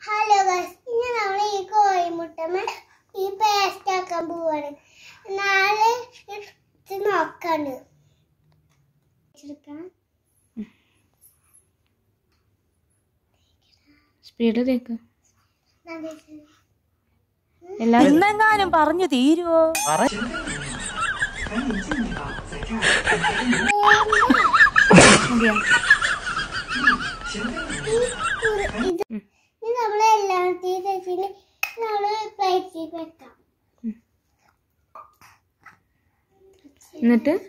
Hello guys ഇന്ന് നമ്മൾ ഈ കോഴിമുട്ടമ ഈ പേസ്റ്റ് ആക്കാൻ പോവാണ് നാളെ ഇത് നോക്കാണ്ട് എടുക്കണം. സ്പീഡ് തേക്ക് ഞാൻ തേച്ചത്. എല്ലാരും എന്നെങ്ങാനും പറഞ്ഞു തീരുവോ മതിയോ ഈ കുറി- ഇത് ഇത് നമ്മള് എല്ലാത്തിനും തേച്ചിട്ട് നമ്മള് പ്ലേറ്റിൽ വെക്കാം എന്നിട്ട്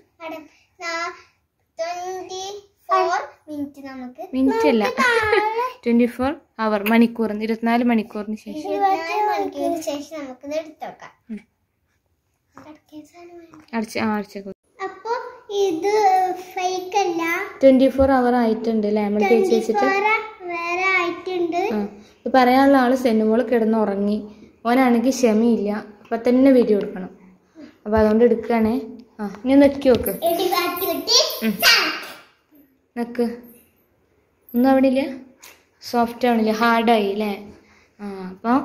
ട്വന്റി ഫോർ മിനിറ്റ് നമുക്ക് മിനിറ്റ് അല്ല നാളെ ട്വന്റി ഫോർ അവർ മണിക്കൂർ ഇരുപത്തിനാല് മണിക്കൂറിന് ശേഷം ഇരുപത്തിനാല് മണിക്കൂറിന് ശേഷം നമുക്കിത് എടുത്തോക്കാം ഉം. കടക്കാൻ സാധനം വേണ്ട. അടച്ച് ആ അടച്ചേക്കും അപ്പൊ ഇത് ഫേക്ക് അല്ല ട്വന്റി ഫോർ അവർ ആയിട്ടുണ്ട് അല്ലേ നമ്മൾ തേച്ച് വെച്ചിട്ട് വേറെ വേറെ ആയിട്ടുണ്ട് ആ ഇത് പറയാനുള്ള ആള് സെന്നുമോള് കിടന്ന് ഉറങ്ങി ഓനാണെങ്കിൽ ക്ഷമയില്ല അപ്പൊ തന്നെ വീഡിയോ എടുക്കണം അപ്പൊ അതുകൊണ്ട് എടുക്കുകയാണേ ആ ഇനി നെക്കി നോക്ക് എടി കാറ്റ് കിട്ടി ഉം. നെക്ക് ഒന്നും അവിടെ ഇല്ല സോഫ്റ്റ് ആവണില്ല ഹാർഡായി അല്ലേ ആ അപ്പോൾ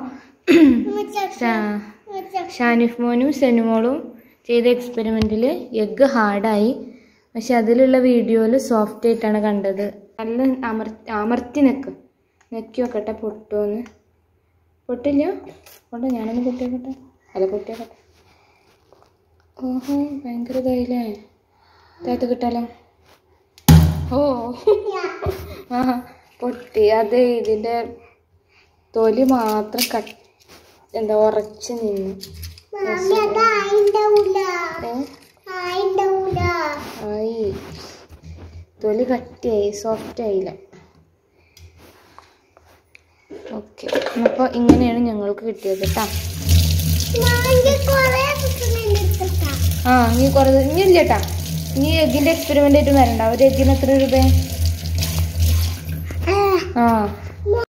ഷാനിഫ് മോനും സെനുമോളും ചെയ്ത എക്സ്പെരിമെൻറ്റിൽ എഗ്ഗ് ഹാർഡായി പക്ഷെ അതിലുള്ള വീഡിയോയിൽ സോഫ്റ്റ് ആയിട്ടാണ് കണ്ടത് നല്ല അമർ അമർത്തി നിൽക്കും നെക്കി വെക്കട്ടെ പൊട്ടുമെന്ന് പൊട്ടില്ല പൊട്ടോ ഞാനൊന്ന് പൊട്ടിയോക്കട്ടെ അല്ല പൊട്ടിയോക്കട്ടെ ഓഹോ ഭയങ്കര ഇതായില്ലേ താത്ത് കിട്ടാലോ ഓ ആ പൊട്ടി അത് ഇതിൻ്റെ തൊലി മാത്രം കട്ട് എന്താ ഉറച്ച് നിന്നു മാമി അത് ആയിണ്ടാവൂല ഏ ആയിണ്ടാവൂല ആയി തൊലി കട്ടിയായി സോഫ്റ്റ് ആയില്ല ഓക്കെ അപ്പോൾ ഇങ്ങനെയാണ് ഞങ്ങൾക്ക് കിട്ടിയത് കേട്ടോ മാമിക്ക് കൊറേ കിട്ടുന്നുണ്ട് എടുത്തിട്ടാ ആ ഇനി കുറേ ഇനി ഇല്ല കേട്ടാ ഇനി എഗ്ഗിൻ്റെ എക്സ്പെരിമെൻ്റ് ആയിട്ട് വരണ്ട ഒരു എഗ്ഗിന് എത്ര രൂപ ആ